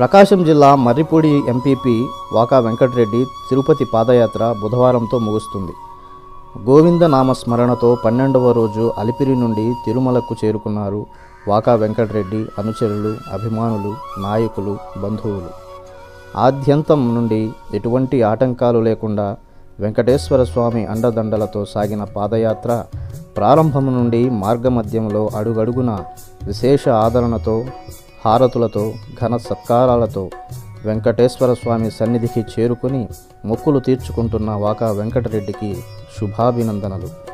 ప్రకాశం జిల్లా మర్రిపూడి ఎంపీపీ వాకా వెంకటరెడ్డి తిరుపతి పాదయాత్ర బుధవారంతో ముగుస్తుంది గోవింద నామ స్మరణతో పన్నెండవ రోజు అలిపిరి నుండి తిరుమలకు చేరుకున్నారు వాకా వెంకటరెడ్డి అనుచరులు అభిమానులు నాయకులు బంధువులు ఆద్యంతం నుండి ఎటువంటి ఆటంకాలు లేకుండా వెంకటేశ్వర స్వామి అండదండలతో సాగిన పాదయాత్ర ప్రారంభం నుండి మార్గమధ్యంలో అడుగడుగున విశేష ఆదరణతో హారతులతో ఘన సత్కారాలతో వెంకటేశ్వర స్వామి సన్నిధికి చేరుకుని మొక్కులు తీర్చుకుంటున్న వాకా వెంకటరెడ్డికి శుభాభినందనలు